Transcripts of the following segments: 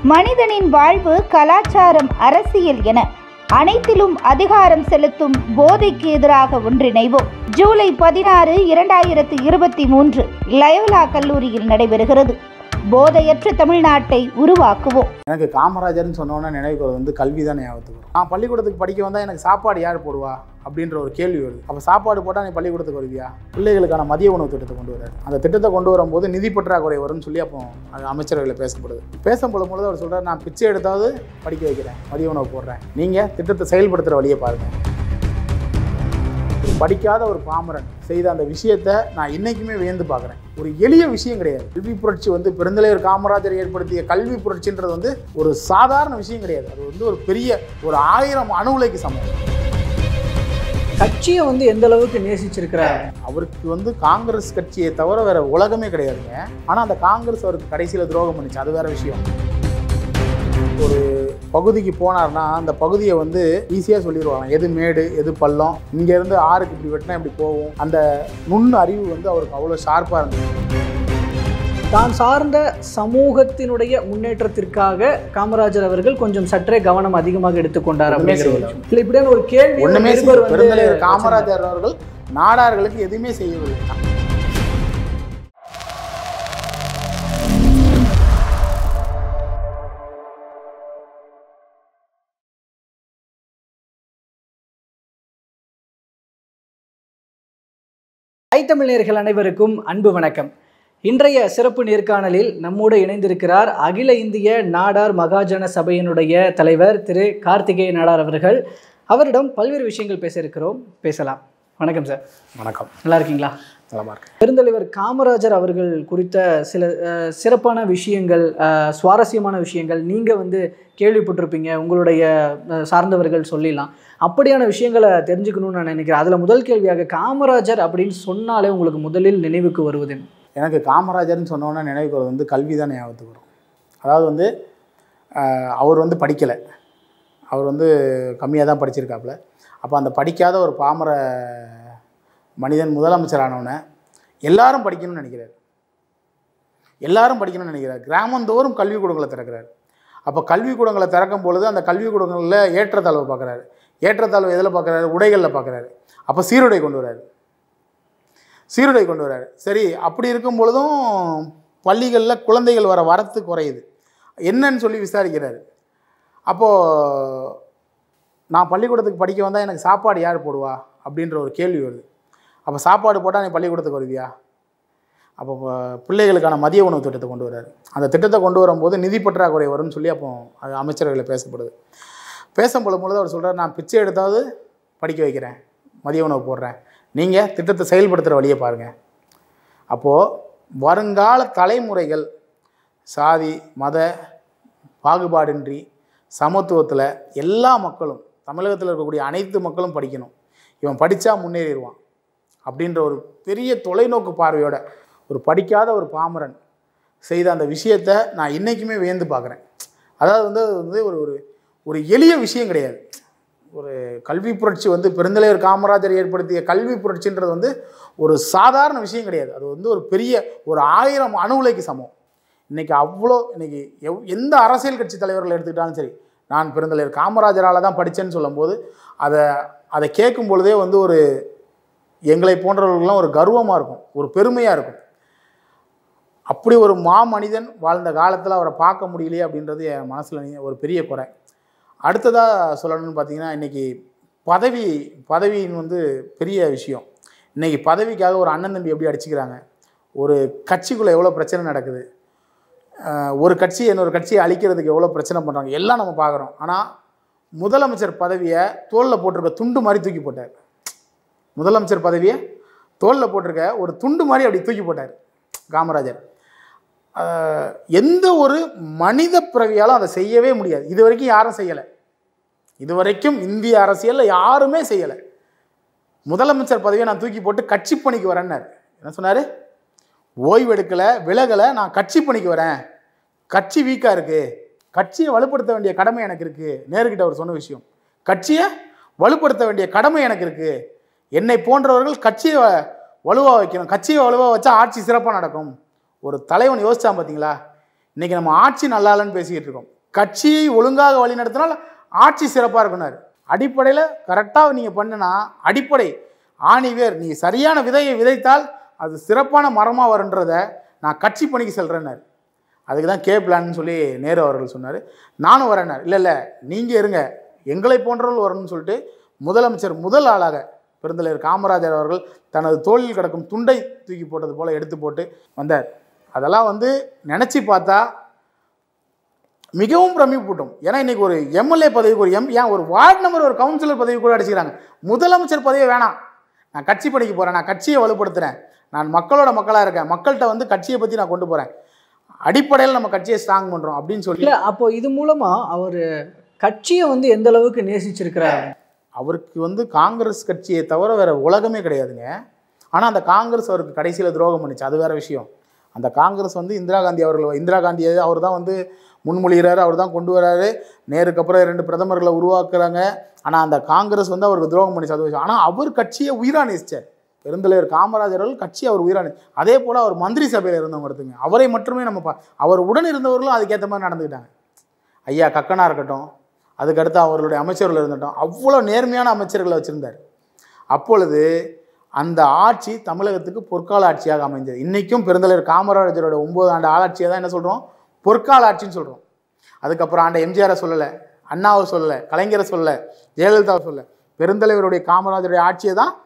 மனிதனின் வாழ்வு கலாச்சாரம் அரசியல் என அனைத்திலும் அதிகாரம் செலுத்தும் போதைக்கு எதிராக ஒன்றிணைவோம் ஜூலை பதினாறு இரண்டாயிரத்து இருபத்தி மூன்று லயோலா கல்லூரியில் நடைபெறுகிறது போதையற்ற தமிழ்நாட்டை உருவாக்குவோம் எனக்கு காமராஜர்னு சொன்னோன்னே நினைவுக்கு வருது வந்து கல்வி தான் ஞாபகத்துக்கு வரும் நான் பள்ளிக்கூடத்துக்கு படிக்க வந்தால் எனக்கு சாப்பாடு யார் போடுவா அப்படின்ற ஒரு கேள்வி வருது அப்போ சாப்பாடு போட்டால் நீ பள்ளிக்கூடத்துக்கு வருவியா பிள்ளைகளுக்கான மதிய உணவு திட்டத்தை கொண்டு வராரு அந்த திட்டத்தை கொண்டு வரும்போது நிதி பற்றாக்குறை வரும்னு சொல்லி அப்போ அது அமைச்சரவையில் பேசப்படுது பேசும்பொழுது பொழுது அவர் சொல்கிறார் நான் பிச்சை எடுத்தாவது படிக்க வைக்கிறேன் மதிய உணவு போடுறேன் நீங்கள் திட்டத்தை செயல்படுத்துகிற வழியை பாருங்கள் ஒரு படிக்காத ஒரு பாமரன் செய்த அந்த விஷயத்தை நான் இன்னைக்குமே வியந்து பார்க்குறேன் ஒரு எளிய விஷயம் கிடையாது கல்வி புரட்சி வந்து பெருந்தலைவர் காமராஜர் ஏற்படுத்திய கல்வி புரட்சின்றது வந்து ஒரு சாதாரண விஷயம் கிடையாது அது வந்து ஒரு பெரிய ஒரு ஆயிரம் அணு உலைக்கு சமம் கட்சியை வந்து எந்த அளவுக்கு நேசிச்சிருக்கிறார் அவருக்கு வந்து காங்கிரஸ் கட்சியை தவிர வேற உலகமே கிடையாதுங்க ஆனால் அந்த காங்கிரஸ் அவருக்கு கடைசியில் துரோகம் பண்ணுச்சு அது வேற விஷயம் ஒரு பகுதிக்கு போனார்னா அந்த பகுதியை வந்து ஈஸியாக சொல்லிடுவாங்க எது மேடு எது பள்ளம் இங்கேருந்து ஆறுக்கு இப்படி வெட்டினா இப்படி போகும் அந்த நுண் அறிவு வந்து அவருக்கு அவ்வளோ ஷார்ப்பாக இருந்தது தான் சார்ந்த சமூகத்தினுடைய முன்னேற்றத்திற்காக காமராஜர் அவர்கள் கொஞ்சம் சற்றே கவனம் அதிகமாக எடுத்துக்கொண்டார் ஒண்ணுமே அப்படிங்கிற ஒரு செய்யல. விஷயம். இல்ல இப்படியான ஒரு கேள்வி ஒண்ணுமே ஒரு செய்யல. நிருபர் வந்து பெருந்தலைவர் காமராஜர் அவர்கள் நாடார்களுக்கு எதுவுமே செய்யவில்லை ஐத்தமிழ் நேயர்கள் அனைவருக்கும் அன்பு வணக்கம் இன்றைய சிறப்பு நேர்காணலில் நம்மோடு இணைந்திருக்கிறார் அகில இந்திய நாடார் மகாஜன சபையினுடைய தலைவர் திரு கார்த்திகேய நாடார் அவர்கள் அவரிடம் பல்வேறு விஷயங்கள் பேச இருக்கிறோம் பேசலாம் வணக்கம் சார் வணக்கம் நல்லா இருக்கீங்களா நலமா இருக்கு பெருந்தலைவர் காமராஜர் அவர்கள் குறித்த சில அஹ், சிறப்பான விஷயங்கள் அஹ், சுவாரஸ்யமான விஷயங்கள் நீங்கள் வந்து கேள்விப்பட்டிருப்பீங்க உங்களுடைய அஹ், சார்ந்தவர்கள் சொல்லிடலாம் அப்படியான விஷயங்களை தெரிஞ்சுக்கணும்னு நான் நினைக்கிறேன் அதில் முதல் கேள்வியாக காமராஜர் அப்படின்னு சொன்னாலே உங்களுக்கு முதலில் நினைவுக்கு வருவது என்ன? எனக்கு காமராஜர்னு சொன்னோன்னே நினைவுக்கு வருது வந்து கல்வி தான் ஞாபகத்துக்கு வரும் அதாவது வந்து ஆஹ், அவர் வந்து படிக்கலை அவர் வந்து கம்மியாக தான் படிச்சிருக்காப்புல அப்போ அந்த படிக்காத ஒரு பாமர மனிதன் முதலமைச்சர் ஆனவனை எல்லாரும் படிக்கணும்னு நினைக்கிறார் எல்லாரும் படிக்கணும்னு நினைக்கிறார் கிராமந்தோறும் கல்விக்கூடங்களை திறக்கிறார் அப்போ கல்விக்கூடங்களை திறக்கும் பொழுது அந்த கல்விக்கூடங்களில் ஏற்றத்தாழ்வை பார்க்குறாரு ஏற்றத்தாழ்வு எதில் பார்க்குறாரு உடைகளில் பார்க்குறாரு அப்போ சீருடை கொண்டு வராரு சீருடை கொண்டு வராரு சரி அப்படி இருக்கும் பொழுதும் பள்ளிகளில் குழந்தைகள் வர வரத்து குறையுது என்னன்னு சொல்லி விசாரிக்கிறாரு அப்போது நான் பள்ளிக்கூடத்துக்கு படிக்க வந்தால் எனக்கு சாப்பாடு யார் போடுவா அப்படின்ற ஒரு கேள்வி வருது அப்போ சாப்பாடு போட்டால் நீ பள்ளிக்கூடத்துக்கு வருவியா அப்போ ப- பிள்ளைகளுக்கான மதிய உணவு திட்டத்தை கொண்டு வராரு அந்த திட்டத்தை கொண்டு வரும்போது நிதி பற்றாக்குறை வரும்னு சொல்லி அப்போ அது அமைச்சரவையில் பேசப்படுது பேசும்பொழுது பொழுது அவர் சொல்கிறார் நான் பிச்சை எடுத்தாவது படிக்க வைக்கிறேன் மதிய உணவு போடுறேன் நீங்கள் திட்டத்தை செயல்படுத்துகிற வழியை பாருங்கள் அப்போது வருங்கால தலைமுறைகள் சாதி மத பாகுபாடின்றி சமத்துவத்தில் எல்லா மக்களும் தமிழகத்தில் இருக்கக்கூடிய அனைத்து மக்களும் படிக்கணும் இவன் படித்தா முன்னேறிடுவான் அப்படின்ற ஒரு பெரிய தொலைநோக்கு பார்வையோட ஒரு படிக்காத ஒரு பாமரன் செய்த அந்த விஷயத்தை நான் இன்றைக்குமே வியந்து பார்க்குறேன் அதாவது வந்து அது வந்து ஒரு ஒரு ஒரு எளிய விஷயம் கிடையாது ஒரு கல்வி புரட்சி வந்து பெருந்தலைவர் காமராஜர் ஏற்படுத்திய கல்வி புரட்சின்றது வந்து ஒரு சாதாரண விஷயம் கிடையாது அது வந்து ஒரு பெரிய ஒரு ஆயிரம் அணு உலைக்கு சமம் இன்னைக்கு அவ்வளோ இன்னைக்கு எவ் எந்த அரசியல் கட்சி தலைவர்கள் எடுத்துக்கிட்டாலும் சரி நான் பெருந்தலைவர் காமராஜரால் தான் படித்தேன்னு சொல்லும்போது அதை அதை கேட்கும் பொழுதே வந்து ஒரு எங்களை போன்றவர்களுக்கெல்லாம் ஒரு கர்வமாக இருக்கும் ஒரு பெருமையாக இருக்கும் அப்படி ஒரு மாமனிதன் வாழ்ந்த காலத்தில் அவரை பார்க்க முடியலையே அப்படின்றது என் மனசில் ஒரு பெரிய குறை அடுத்ததாக சொல்லணும்னு பார்த்தீங்கன்னா இன்றைக்கி பதவி பதவியின் வந்து பெரிய விஷயம் இன்றைக்கி பதவிக்காக ஒரு அண்ணன் தம்பி எப்படி அடிச்சுக்கிறாங்க ஒரு கட்சிக்குள்ளே எவ்வளோ பிரச்சனை நடக்குது ஆஹ் ஒரு கட்சி இன்னொரு கட்சியை அழிக்கிறதுக்கு எவ்வளோ பிரச்சனை பண்ணுறாங்க எல்லாம் நம்ம பார்க்குறோம் ஆனால் முதலமைச்சர் பதவியை தோளில் போட்டிருக்க துண்டு மாதிரி தூக்கி போட்டார் முதலமைச்சர் பதவியை தோளில் போட்டிருக்க ஒரு துண்டு மாதிரி அப்படி தூக்கி போட்டார் காமராஜர் ஆஹ் எந்த ஒரு மனித பிறவியாலும் அதை செய்யவே முடியாது இது வரைக்கும் யாரும் செய்யலை இது வரைக்கும் இந்திய அரசியலில் யாருமே செய்யலை முதலமைச்சர் பதவியை நான் தூக்கி போட்டு கட்சி பணிக்கு வரேன்னாரு என்ன சொன்னார் ஓய்வு எடுக்கலை விலகலை நான் கட்சி பணிக்கு வரேன் கட்சி வீக்காக இருக்குது கட்சியை வலுப்படுத்த வேண்டிய கடமை எனக்கு இருக்குது நேருக்கிட்ட அவர் சொன்ன விஷயம் கட்சியை வலுப்படுத்த வேண்டிய கடமை எனக்கு இருக்குது என்னை போன்றவர்கள் கட்சியை வலுவாக வைக்கணும் கட்சியை வலுவாக வச்சா ஆட்சி சிறப்பாக நடக்கும் ஒரு தலைவன் யோசிச்சான் பார்த்தீங்களா இன்றைக்கி நம்ம ஆட்சி நல்லா இல்லைன்னு பேசிக்கிட்டு இருக்கோம் கட்சியை ஒழுங்காக வழிநடத்தினால் ஆட்சி சிறப்பாக இருக்குனாரு அடிப்படையில் கரெக்டாக நீங்கள் பண்ணுனா அடிப்படை ஆணிவேர் நீ சரியான விதையை விதைத்தால் அது சிறப்பான மரமாக வருன்றத நான் கட்சி பணிக்கு செல்கிறேன்னாரு அதுக்கு தான் கே பிளான்னு சொல்லி நேரு அவர்கள் சொன்னார் நானும் வரேன்னார் இல்லை இல்லை நீங்கள் இருங்க எங்களை போன்றவர்கள் வரணும்னு சொல்லிட்டு முதலமைச்சர் முதல் ஆளாக பெருந்தலைவர் காமராஜர் அவர்கள் தனது தோளில் கிடக்கும் துண்டை தூக்கி போட்டது போல் எடுத்து போட்டு வந்தார் அதெல்லாம் வந்து நினச்சி பார்த்தா மிகவும் பிரமிப்பூட்டும் ஏன்னா இன்னைக்கு ஒரு எம்எல்ஏ பதவிக்கு ஒரு எம் ஏன் ஒரு வார்டு நம்பர் ஒரு கவுன்சிலர் பதவி கூட அடிச்சுக்கிறாங்க முதலமைச்சர் பதவியே வேணாம் நான் கட்சி பணிக்கு போகிறேன் நான் கட்சியை வலுப்படுத்துகிறேன் நான் மக்களோட மக்களாக இருக்கேன் மக்கள்கிட்ட வந்து கட்சியை பற்றி நான் கொண்டு போகிறேன் அடிப்படையில் நம்ம கட்சியை ஸ்ட்ராங் பண்ணுறோம் அப்படின்னு சொல்லி இல்ல அப்போ இது மூலமா அவர் கட்சியை வந்து எந்த அளவுக்கு நேசிச்சிருக்கிறாரு அவருக்கு வந்து காங்கிரஸ் கட்சியை தவிர வேற உலகமே கிடையாதுங்க ஆனால் அந்த காங்கிரஸ் அவருக்கு கடைசியில் துரோகம் பண்ணுச்சு அது வேற விஷயம் அந்த காங்கிரஸ் வந்து இந்திரா காந்தி அவர்கள் இந்திரா காந்தியை அவர் தான் வந்து முன்மொழிகிறாரு அவர் தான் கொண்டு வராரு நேருக்கு அப்புறம் ரெண்டு பிரதமர்களை உருவாக்குறாங்க ஆனால் அந்த காங்கிரஸ் வந்து அவருக்கு துரோகம் பண்ணிச்சு அது விஷயம் ஆனால் அவர் கட்சியை உயிரா நேசிச்சார் பெருந்தலைவர் காமராஜர் அவர்கள் கட்சி அவர் உயிரா நேசி அதே போல் அவர் மந்திரி சபையில் இருந்தவங்க ஒருத்தங்க அவரை மட்டுமே நம்ம பா அவர் உடன் இருந்தவர்களும் அதுக்கேற்ற மாதிரி நடந்துக்கிட்டாங்க ஐயா கக்கனா இருக்கட்டும் அதுக்கடுத்து அவர்களுடைய அமைச்சர்கள் இருந்துட்டோம் அவ்வளோ நேர்மையான அமைச்சர்களை வச்சுருந்தார் அப்பொழுது அந்த ஆட்சி தமிழகத்துக்கு பொற்கால ஆட்சியாக அமைஞ்சது இன்றைக்கும் பெருந்தலைவர் காமராஜரோட ஒம்பது ஆண்டு ஆளாட்சியை தான் என்ன சொல்கிறோம் பொற்கால ஆட்சின்னு சொல்கிறோம் அதுக்கப்புறம் ஆண்ட எம்ஜிஆரை சொல்லலை அண்ணாவை சொல்லலை கலைஞரை சொல்லலை ஜெயலலிதாவை சொல்லலை பெருந்தலைவருடைய காமராஜருடைய ஆட்சியை தான்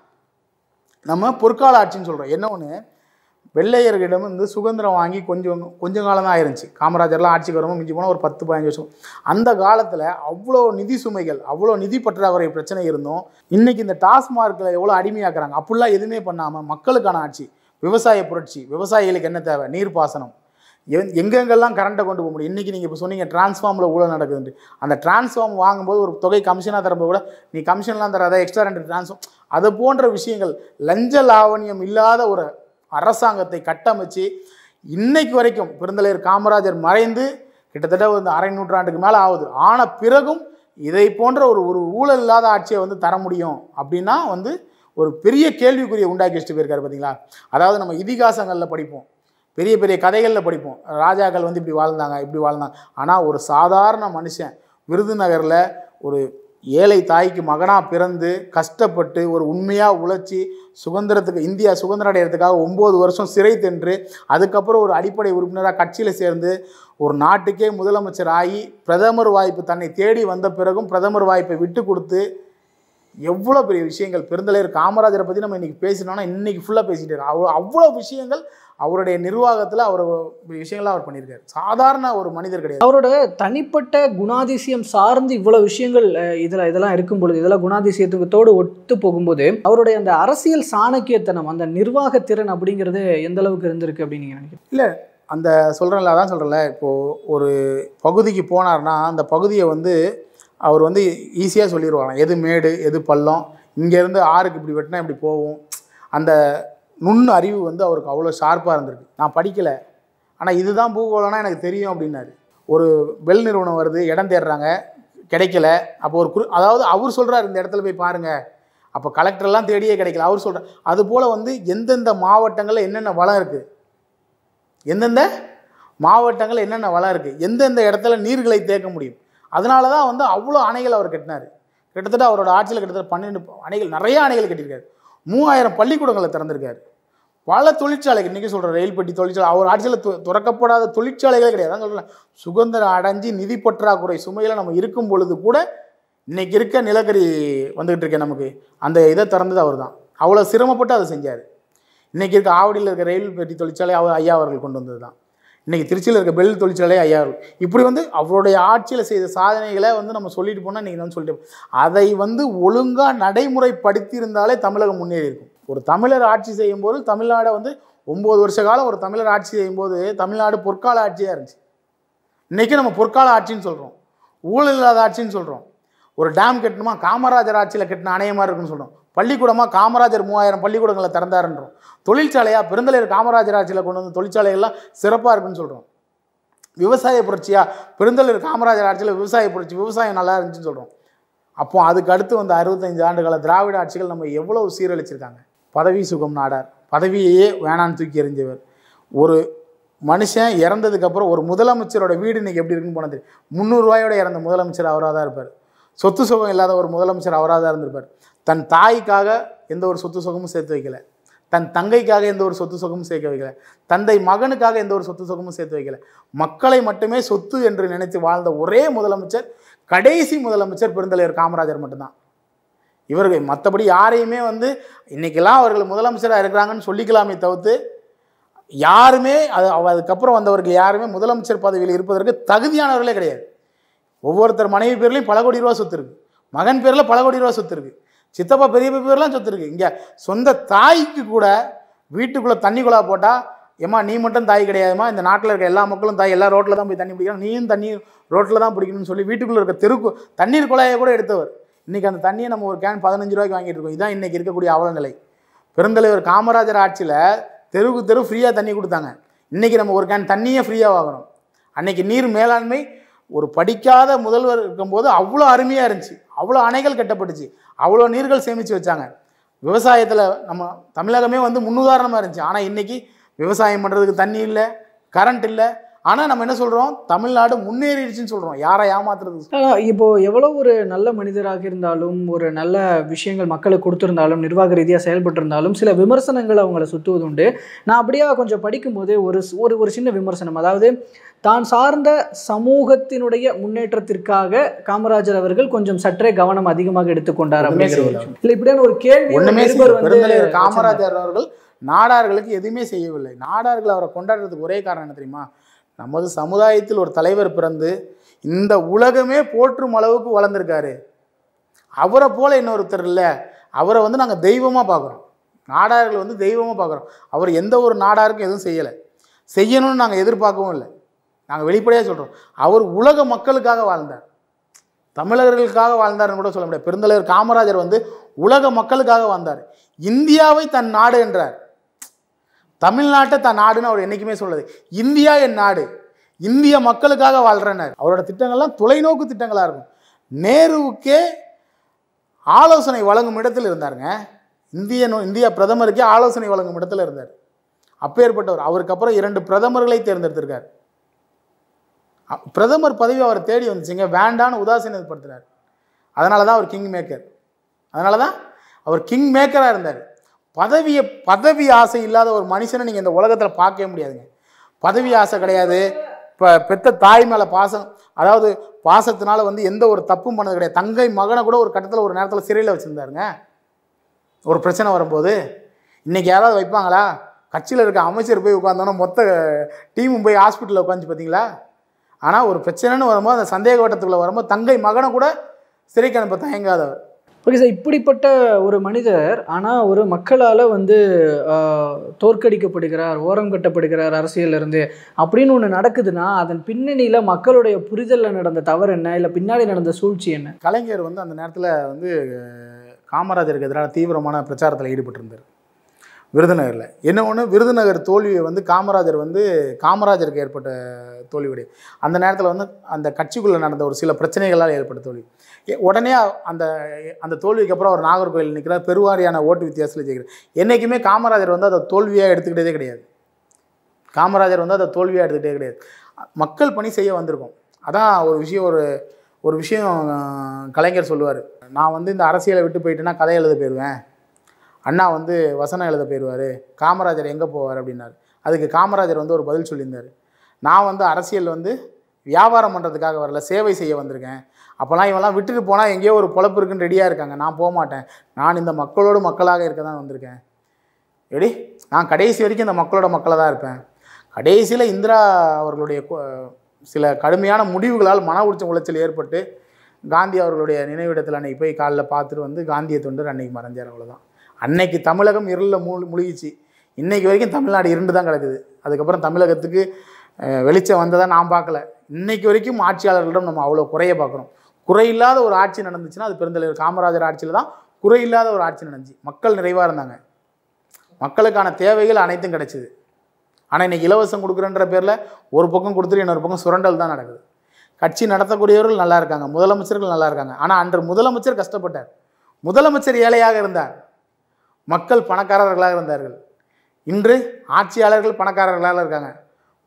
நம்ம பொற்கால ஆட்சின்னு சொல்கிறோம் என்ன ஒன்று வெள்ளையர்களிடம் வந்து சுதந்திரம் வாங்கி கொஞ்சம் கொஞ்சம் காலம் தான் ஆயிருந்துச்சு காமராஜர்லாம் ஆட்சிக்கு வரும்போது மிஞ்சி போனால் ஒரு பத்து பதினஞ்சு வருஷம் அந்த காலத்தில் அவ்வளோ நிதி சுமைகள் அவ்வளோ நிதி பற்றாக்குறை பிரச்சனை இருந்தும் இன்னைக்கு இந்த டாஸ்மார்க்கில் எவ்வளோ அடிமையாக்குறாங்க அப்படிலாம் எதுவுமே பண்ணாமல் மக்களுக்கான ஆட்சி விவசாய புரட்சி விவசாயிகளுக்கு என்ன தேவை நீர்ப்பாசனம் எங் எங்கெங்கெல்லாம் கரண்ட்டை கொண்டு போக முடியும் இன்றைக்கி நீங்கள் இப்போ சொன்னீங்க டிரான்ஸ்ஃபார்மில் ஊழல் நடக்குதுன்ட்டு அந்த டிரான்ஸ்ஃபார்ம் வாங்கும்போது ஒரு தொகை கமிஷனாக தரும்போது கூட நீ கமிஷன்லாம் தராத எக்ஸ்ட்ரா ரெண்டு டிரான்ஸ்ஃபார்ம் அது போன்ற விஷயங்கள் லஞ்ச லாவணியம் இல்லாத ஒரு அரசாங்கத்தை கட்டமைச்சு இன்னைக்கு வரைக்கும் பெருந்தலைவர் காமராஜர் மறைந்து கிட்டத்தட்ட வந்து அரை நூற்றாண்டுக்கு மேலே ஆகுது ஆன பிறகும் இதை போன்ற ஒரு ஒரு ஊழல் இல்லாத ஆட்சியை வந்து தர முடியும் அப்படின்னா வந்து ஒரு பெரிய கேள்விக்குறியை உண்டாக்கி வச்சுட்டு போயிருக்காரு பார்த்தீங்களா அதாவது நம்ம இதிகாசங்களில் படிப்போம் பெரிய பெரிய கதைகளில் படிப்போம் ராஜாக்கள் வந்து இப்படி வாழ்ந்தாங்க இப்படி வாழ்ந்தாங்க ஆனால் ஒரு சாதாரண மனுஷன் விருதுநகரில் ஒரு ஏழை தாய்க்கு மகனாக பிறந்து கஷ்டப்பட்டு ஒரு உண்மையாக உழைச்சி சுதந்திரத்துக்கு இந்தியா சுதந்திரம் அடையிறதுக்காக ஒம்பது வருஷம் சிறை தின்று அதுக்கப்புறம் ஒரு அடிப்படை உறுப்பினராக கட்சியில் சேர்ந்து ஒரு நாட்டுக்கே முதலமைச்சர் ஆகி பிரதமர் வாய்ப்பு தன்னை தேடி வந்த பிறகும் பிரதமர் வாய்ப்பை விட்டு கொடுத்து எவ்வளோ பெரிய விஷயங்கள் பெருந்தலைவர் காமராஜரை பற்றி நம்ம இன்றைக்கி பேசினோம்னா இன்றைக்கி ஃபுல்லாக பேசிகிட்டு இருக்கோம் அவ்வளோ அவ்வளோ விஷயங்கள் அவருடைய நிர்வாகத்தில் அவர் விஷயங்கள்லாம் அவர் பண்ணியிருக்காரு சாதாரண ஒரு மனிதர் கிடையாது அவரோட தனிப்பட்ட குணாதிசயம் சார்ந்து இவ்வளவு விஷயங்கள் அஹ், இதுல இதெல்லாம் இருக்கும் பொழுது இதெல்லாம் குணாதிசயத்துக்கத்தோடு ஒத்து போகும்போது அவருடைய அந்த அரசியல் சாணக்கியத்தனம் அந்த நிர்வாக திறன் அப்படிங்கிறது எந்த அளவுக்கு இருந்திருக்கு அப்படின்னு நீங்க நினைக்கிறீங்க அந்த சொல்கிறேன்ல அதான் சொல்கிறேன்ல இப்போது ஒரு பகுதிக்கு போனார்னா அந்த பகுதியை வந்து அவர் வந்து ஈஸியாக சொல்லிடுவாங்க எது மேடு எது பள்ளம் இங்கேருந்து ஆறுக்கு இப்படி வெட்டினா இப்படி போகும் அந்த நுண் அறிவு வந்து அவருக்கு அவ்வளோ ஷார்ப்பாக இருந்திருக்கு நான் படிக்கலை ஆனால் இதுதான் பூகோளம்னா எனக்கு தெரியும் அப்படின்னாரு ஒரு வெல் நிறுவனம் வருது இடம் தேடுறாங்க கிடைக்கல அப்போ ஒரு குறு அதாவது அவர் சொல்கிறார் இந்த இடத்துல போய் பாருங்கள் அப்போ கலெக்டர்லாம் தேடியே கிடைக்கல அவர் சொல்கிறார் அதுபோல் வந்து எந்தெந்த மாவட்டங்களில் என்னென்ன வளம் இருக்குது எந்தெந்த மாவட்டங்கள் என்னென்ன வளம் இருக்குது எந்தெந்த இடத்துல நீர்களை தேக்க முடியும் அதனால தான் வந்து அவ்வளோ அணைகள் அவர் கட்டினார் கிட்டத்தட்ட அவரோட ஆட்சியில் கிட்டத்தட்ட பன்னெண்டு அணைகள் நிறைய அணைகள் கட்டியிருக்காரு மூவாயிரம் பள்ளிக்கூடங்களை திறந்திருக்காரு பல தொழிற்சாலைகள் இன்றைக்கி சொல்கிற ரயில் பெட்டி தொழிற்சாலை அவர் ஆட்சியில் து துறக்கப்படாத தொழிற்சாலைகளே கிடையாது அதான் சொல்கிறேன் சுதந்திரம் அடைஞ்சு நிதி பற்றாக்குறை சுமையில் நம்ம இருக்கும் பொழுது கூட இன்னைக்கு இருக்க நிலக்கரி வந்துக்கிட்டு இருக்கேன் நமக்கு அந்த இதை திறந்தது அவர் தான் அவ்வளோ சிரமப்பட்டு அதை செஞ்சார் இன்றைக்கி இருக்க ஆவடியில் இருக்க ரயில் பெட்டி தொழிற்சாலை அவர் ஐயா அவர்கள் கொண்டு வந்தது தான் இன்றைக்கி திருச்சியில் இருக்க பெல் தொழிற்சாலை ஐயா அவர்கள் இப்படி வந்து அவருடைய ஆட்சியில் செய்த சாதனைகளை வந்து நம்ம சொல்லிட்டு போனால் நீங்கள் வந்து சொல்லிட்டு போ- அதை வந்து ஒழுங்காக நடைமுறைப்படுத்தி இருந்தாலே தமிழகம் முன்னேறி இருக்கும் ஒரு தமிழர் ஆட்சி செய்யும்போது தமிழ்நாடை வந்து ஒம்பது வருஷ காலம் ஒரு தமிழர் ஆட்சி செய்யும்போது தமிழ்நாடு பொற்கால ஆட்சியாக இருந்துச்சு இன்றைக்கி நம்ம பொற்கால ஆட்சின்னு சொல்கிறோம் ஊழல் இல்லாத ஆட்சின்னு சொல்கிறோம் ஒரு டேம் கட்டணுமா காமராஜர் ஆட்சியில் கட்டின அணைய மாதிரி இருக்குன்னு சொல்கிறோம் பள்ளிக்கூடமாக காமராஜர் மூவாயிரம் பள்ளிக்கூடங்களை திறந்தாருன்றோம் தொழிற்சாலையாக பெருந்தலைவர் காமராஜர் ஆட்சியில் கொண்டு வந்து தொழிற்சாலைகள்லாம் சிறப்பாக இருக்குன்னு சொல்கிறோம் விவசாய புரட்சியா பெருந்தலைவர் காமராஜர் ஆட்சியில் விவசாய புரட்சி விவசாயம் நல்லா இருந்துச்சுன்னு சொல்கிறோம் அப்போ அதுக்கு அடுத்து வந்த அறுபத்தஞ்சு ஆண்டுகால திராவிட ஆட்சிகள் நம்ம எவ்வளவு சீரழிச்சிருக்காங்க பதவி சுகம் நாடார் பதவியையே வேணான்னு தூக்கி எறிஞ்சவர் ஒரு மனுஷன் இறந்ததுக்கப்புறம் ஒரு முதலமைச்சரோட வீடு இன்னைக்கு எப்படி இருக்குன்னு போனது முந்நூறுரூவாயோட இறந்த முதலமைச்சர் அவராக தான் இருப்பார் சொத்து சுகம் இல்லாத ஒரு முதலமைச்சர் அவராக தான் இருந்திருப்பார் தன் தாய்க்காக எந்த ஒரு சொத்து சுகமும் சேர்த்து வைக்கல தன் தங்கைக்காக எந்த ஒரு சொத்து சுகமும் சேர்க்க வைக்கல தந்தை மகனுக்காக எந்த ஒரு சொத்து சுகமும் சேர்த்து வைக்கல மக்களை மட்டுமே சொத்து என்று நினைத்து வாழ்ந்த ஒரே முதலமைச்சர் கடைசி முதலமைச்சர் பெருந்தலைவர் காமராஜர் மட்டும்தான் இவர்கள் மற்றபடி யாரையுமே வந்து இன்னைக்கெல்லாம் அவர்கள் முதலமைச்சராக இருக்கிறாங்கன்னு சொல்லிக்கலாமே தவிர்த்து யாருமே அது அவ- அதுக்கப்புறம் வந்தவர்கள் யாருமே முதலமைச்சர் பதவியில் இருப்பதற்கு தகுதியானவர்களே கிடையாது ஒவ்வொருத்தர் மனைவி பேர்லையும் பல கோடி ரூபா சொத்து இருக்கு மகன் பேரில் பல கோடி ரூபா சொத்து இருக்கு சித்தப்பா பெரியப்பா பேர்லாம் சொத்து இருக்கு இங்கே சொந்த தாய்க்கு கூட வீட்டுக்குள்ளே தண்ணி குழா போட்டால் ஏம்மா நீ மட்டும் தாய் கிடையாதும்மா இந்த நாட்டில் இருக்க எல்லா மக்களும் தாய் எல்லா ரோட்டில் தான் போய் தண்ணி பிடிக்கணும் நீயும் தண்ணி ரோட்டில் தான் பிடிக்கணும்னு சொல்லி வீட்டுக்குள்ளே இருக்க தெருக்கு தண்ணீர் குழாயை கூட எடுத்தவர் இன்றைக்கி அந்த தண்ணியை நம்ம ஒரு கேன் பதினஞ்சு ரூபாய்க்கு வாங்கிட்டு இருக்கோம் இதான் இன்றைக்கி இருக்கக்கூடிய அவல நிலை பெருந்தலைவர் காமராஜர் ஆட்சியில் தெருவுக்கு தெரு ஃப்ரீயாக தண்ணி கொடுத்தாங்க இன்றைக்கி நம்ம ஒரு கேன் தண்ணியே ஃப்ரீயாக வாங்குறோம் அன்னைக்கு நீர் மேலாண்மை ஒரு படிக்காத முதல்வர் இருக்கும்போது அவ்வளோ அருமையாக இருந்துச்சு அவ்வளோ அணைகள் கட்டப்பட்டுச்சு அவ்வளோ நீர்கள் சேமித்து வச்சாங்க விவசாயத்தில் நம்ம தமிழகமே வந்து முன்னுதாரணமாக இருந்துச்சு ஆனால் இன்றைக்கி விவசாயம் பண்ணுறதுக்கு தண்ணி இல்லை கரண்ட் இல்லை ஆனால் நம்ம என்ன சொல்கிறோம் தமிழ்நாடு முன்னேறிடுச்சுன்னு சொல்கிறோம் யாரை ஏமாத்துறதுக்கு ஆனா, இப்போ எவ்வளோ ஒரு நல்ல மனிதராக இருந்தாலும் ஒரு நல்ல விஷயங்கள் மக்களுக்கு கொடுத்துருந்தாலும் நிர்வாக ரீதியாக செயல்பட்டிருந்தாலும் சில விமர்சனங்கள் அவங்கள சுற்றுவது உண்டு நான் அப்படியே கொஞ்சம் படிக்கும்போது ஒரு ஸ்- ஒரு ஒரு சின்ன விமர்சனம் அதாவது தான் சார்ந்த சமூகத்தினுடைய முன்னேற்றத்திற்காக காமராஜர் அவர்கள் கொஞ்சம் சற்றே கவனம் அதிகமாக எடுத்துக்கொண்டார் ஒண்ணுமே அப்படிங்கிற ஒரு செய்யல. விஷயம். இல்ல இப்படியான ஒரு கேள்வி ஒரு ஒண்ணுமே நிருபர் செய்யல. வந்து பெருந்தலைவர் வச்சிருந்தார். காமராஜர் அவர்கள் நாடார்களுக்கு எதுவுமே செய்யவில்லை நாடார்கள் அவரை கொண்டாடுறதுக்கு ஒரே காரணம் என்ன தெரியுமா நமது சமுதாயத்தில் ஒரு தலைவர் பிறந்து இந்த உலகமே போற்றும் அளவுக்கு வளர்ந்துருக்காரு அவரை போல இன்னொருத்தர் இல்லை அவரை வந்து நாங்கள் தெய்வமாக பார்க்குறோம் நாடார்கள் வந்து தெய்வமாக பார்க்குறோம் அவர் எந்த ஒரு நாடாருக்கும் எதுவும் செய்யலை செய்யணும்னு நாங்கள் எதிர்பார்க்கவும் இல்லை நாங்கள் வெளிப்படையாக சொல்கிறோம் அவர் உலக மக்களுக்காக வாழ்ந்தார் தமிழர்களுக்காக வாழ்ந்தார்னு கூட சொல்ல முடியாது பெருந்தலைவர் காமராஜர் வந்து உலக மக்களுக்காக வாழ்ந்தார் இந்தியாவை தன் நாடு என்றார் தமிழ்நாட்டை தன் நாடுன்னு அவர் என்றைக்குமே சொல்லுது இந்தியா என் நாடு இந்திய மக்களுக்காக வாழ்கிறேன்னார் அவரோட திட்டங்கள்லாம் தொலைநோக்கு திட்டங்களாக இருக்கும் நேருவுக்கே ஆலோசனை வழங்கும் இடத்தில் இருந்தாருங்க இந்திய நோ- இந்திய பிரதமருக்கே ஆலோசனை வழங்கும் இடத்துல இருந்தார் அப்பேற்பட்டவர் அவருக்கு அப்புறம் இரண்டு பிரதமர்களை தேர்ந்தெடுத்திருக்கார் அ- பிரதமர் பதவி அவரை தேடி வந்துச்சுங்க வேண்டான்னு உதாசீனப்படுத்தினார் அதனால தான் அவர் கிங் மேக்கர் அதனால தான் அவர் கிங் மேக்கராக இருந்தார் பதவியை பதவி ஆசை இல்லாத ஒரு மனுஷனை நீங்கள் இந்த உலகத்தில் பார்க்கவே முடியாதுங்க பதவி ஆசை கிடையாது இப்போ பெத்த தாய் மேலே பாசம் அதாவது பாசத்தினால வந்து எந்த ஒரு தப்பும் பண்ணது கிடையாது தங்கை மகனை கூட ஒரு கட்டத்தில் ஒரு நேரத்தில் சிறையில் வச்சுருந்தாருங்க ஒரு பிரச்சனை வரும்போது இன்றைக்கி யாராவது வைப்பாங்களா கட்சியில் இருக்க அமைச்சர் போய் உட்காந்தோன்னா மொத்த டீமும் போய் ஹாஸ்பிட்டலில் உட்காந்து பார்த்தீங்களா ஆனால் ஒரு பிரச்சனைன்னு வரும்போது அந்த சந்தேக வட்டத்துக்குள்ளே வரும்போது தங்கை மகனை கூட சிறைக்கு அனுப்ப தயங்காதவர் ஓகே சார் இப்படிப்பட்ட ஒரு மனிதர் ஆனால் ஒரு மக்களால் வந்து ஆஹ், தோற்கடிக்கப்படுகிறார் ஓரம் கட்டப்படுகிறார் அரசியல்ல இருந்து அப்படின்னு ஒன்று நடக்குதுன்னா அதன் பின்னணியில் மக்களுடைய புரிதலில் நடந்த தவறு என்ன இல்லை பின்னாடி நடந்த சூழ்ச்சி என்ன கலைஞர் வந்து அந்த நேரத்தில் வந்து அஹ், காமராஜருக்கு எதிரான தீவிரமான பிரச்சாரத்தில் ஈடுபட்டிருந்தார் விருதுநகரில் என்ன ஒன்று விருதுநகர் தோல்வியை வந்து காமராஜர் வந்து காமராஜருக்கு ஏற்பட்ட தோல்வி கிடையாது அந்த நேரத்தில் வந்து அந்த கட்சிக்குள்ளே நடந்த ஒரு சில பிரச்சனைகளால் ஏற்பட்ட தோல்வி எ- உடனே அந்த அந்த தோல்விக்கு அப்புறம் அவர் நாகர்கோவில் நிற்கிறார் பெருவாரியான ஓட்டு வித்தியாசத்தில் ஜெயிக்கிறார் என்றைக்குமே காமராஜர் வந்து அதை தோல்வியாக எடுத்துக்கிட்டதே கிடையாது காமராஜர் வந்து அதை தோல்வியாக எடுத்துக்கிட்டே கிடையாது மக்கள் பணி செய்ய வந்திருக்கோம் அதான் ஒரு விஷயம் ஒரு ஒரு விஷயம் அஹ், கலைஞர் சொல்லுவார் நான் வந்து இந்த அரசியலை விட்டு போயிட்டேன்னா கதை எழுத போயிடுவேன் அண்ணா வந்து வசனம் எழுத போயிடுவார் காமராஜர் எங்கே போவார் அப்படின்னாரு அதுக்கு காமராஜர் வந்து ஒரு பதில் சொல்லியிருந்தார் நான் வந்து அரசியல் வந்து வியாபாரம் பண்ணுறதுக்காக வரல சேவை செய்ய வந்திருக்கேன் அப்போல்லாம் இவெல்லாம் விட்டுட்டு போனால் எங்கேயோ ஒரு பொழப்பு இருக்குன்னு ரெடியாக இருக்காங்க நான் போக மாட்டேன் நான் இந்த மக்களோடு மக்களாக இருக்க தான் வந்திருக்கேன் எப்படி நான் கடைசி வரைக்கும் இந்த மக்களோட மக்களாக தான் இருப்பேன் கடைசியில் இந்திரா அவர்களுடைய கு- சில கடுமையான முடிவுகளால் மன உச்ச உளைச்சல் ஏற்பட்டு காந்தி அவர்களுடைய நினைவிடத்தில் அன்னைக்கு போய் காலைல பார்த்துட்டு வந்து காந்திய தொண்டர் அன்னைக்கு மறைஞ்சார் அவ்வளோதான் அன்னைக்கு தமிழகம் இருளில் மூழ் முழுகிச்சு இன்னைக்கு வரைக்கும் தமிழ்நாடு இருண்டு தான் கிடக்குது அதுக்கப்புறம் தமிழகத்துக்கு அஹ், வெளிச்சம் வந்ததை நான் பார்க்கல இன்னைக்கு வரைக்கும் ஆட்சியாளர்களிடம் நம்ம அவ்வளோ குறைய பார்க்குறோம் குறையில்லாத ஒரு ஆட்சி நடந்துச்சுன்னா அது பெருந்தலைவர் காமராஜர் ஆட்சியில் தான் குறையில்லாத ஒரு ஆட்சி நடந்துச்சு மக்கள் நிறைவாக இருந்தாங்க மக்களுக்கான தேவைகள் அனைத்தும் கிடைச்சிது ஆனால் இன்னைக்கு இலவசம் கொடுக்குறன்ற பேரில் ஒரு பக்கம் கொடுத்துட்டு இன்னொரு பக்கம் சுரண்டல் தான் நடக்குது கட்சி நடத்தக்கூடியவர்கள் நல்லா இருக்காங்க முதலமைச்சர்கள் நல்லா இருக்காங்க ஆனால் அன்று முதலமைச்சர் கஷ்டப்பட்டார் முதலமைச்சர் ஏழையாக இருந்தார் மக்கள் பணக்காரர்களாக இருந்தார்கள் இன்று ஆட்சியாளர்கள் பணக்காரர்களாக இருக்காங்க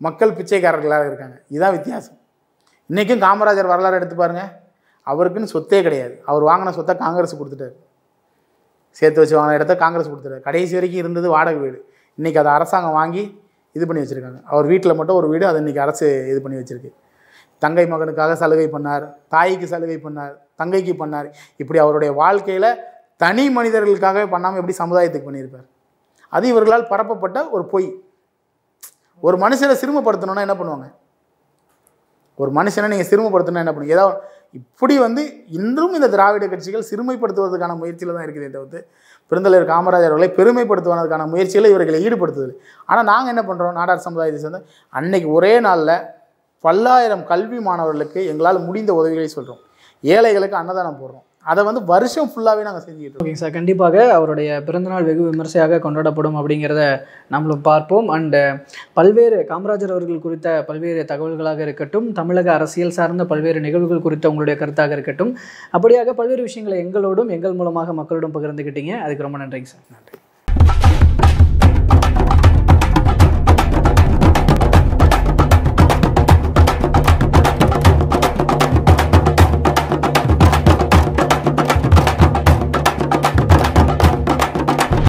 மக்கள் பிச்சைக்காரர்களாக இருக்காங்க இதுதான் வித்தியாசம் இன்றைக்கும் காமராஜர் வரலாறு எடுத்து பாருங்க அவருக்குன்னு சொத்தே கிடையாது அவர் வாங்கின சொத்தை காங்கிரஸ் கொடுத்துட்டாரு சேர்த்து வச்சு வாங்கின இடத்த காங்கிரஸ் கொடுத்துட்டாரு கடைசி வரைக்கும் இருந்தது வாடகை வீடு இன்றைக்கி அதை அரசாங்கம் வாங்கி இது பண்ணி வச்சுருக்காங்க அவர் வீட்டில் மட்டும் ஒரு வீடு அதை இன்றைக்கி அரசு இது பண்ணி வச்சுருக்கு தங்கை மகனுக்காக சலுகை பண்ணார் தாய்க்கு சலுகை பண்ணார் தங்கைக்கு பண்ணார் இப்படி அவருடைய வாழ்க்கையில் தனி மனிதர்களுக்காகவே பண்ணாமல் எப்படி சமுதாயத்துக்கு பண்ணியிருப்பார் அது இவர்களால் பரப்பப்பட்ட ஒரு பொய் ஒரு மனுஷனை சிறுமப்படுத்தணும்னா என்ன பண்ணுவாங்க ஒரு மனுஷனை நீங்கள் சிறுமப்படுத்தணும்னா என்ன பண்ணுங்க ஏதாவது இப்படி வந்து இன்றும் இந்த திராவிட கட்சிகள் சிறுமைப்படுத்துவதற்கான முயற்சியில் தான் இருக்குதே தவிர்த்து பெருந்தலைவர் காமராஜர் அவர்களை பெருமைப்படுத்துவதற்கான முயற்சியில் இவர்களை ஈடுபடுத்துதல் ஆனால் நாங்கள் என்ன பண்ணுறோம் நாடார் சமுதாயத்தை சேர்ந்து அன்னைக்கு ஒரே நாளில் பல்லாயிரம் கல்வி மாணவர்களுக்கு எங்களால் முடிந்த உதவிகளை சொல்கிறோம் ஏழைகளுக்கு அன்னதானம் போடுறோம் அதை வந்து வருஷம் ஃபுல்லாகவே நாங்கள் செஞ்சுக்கிட்டு இருக்கோம் ஓகேங்க சார் கண்டிப்பாக அவருடைய பிறந்தநாள் வெகு விமர்சையாக கொண்டாடப்படும் அப்படிங்கிறத நம்மளும் பார்ப்போம் அண்டு பல்வேறு காமராஜர் அவர்கள் குறித்த பல்வேறு தகவல்களாக இருக்கட்டும் தமிழக அரசியல் சார்ந்த பல்வேறு நிகழ்வுகள் குறித்த உங்களுடைய கருத்தாக இருக்கட்டும் அப்படியாக பல்வேறு விஷயங்களை எங்களோடும் எங்கள் மூலமாக மக்களோடும் பகிர்ந்துக்கிட்டீங்க அதுக்கு ரொம்ப நன்றிங்க சார் நன்றி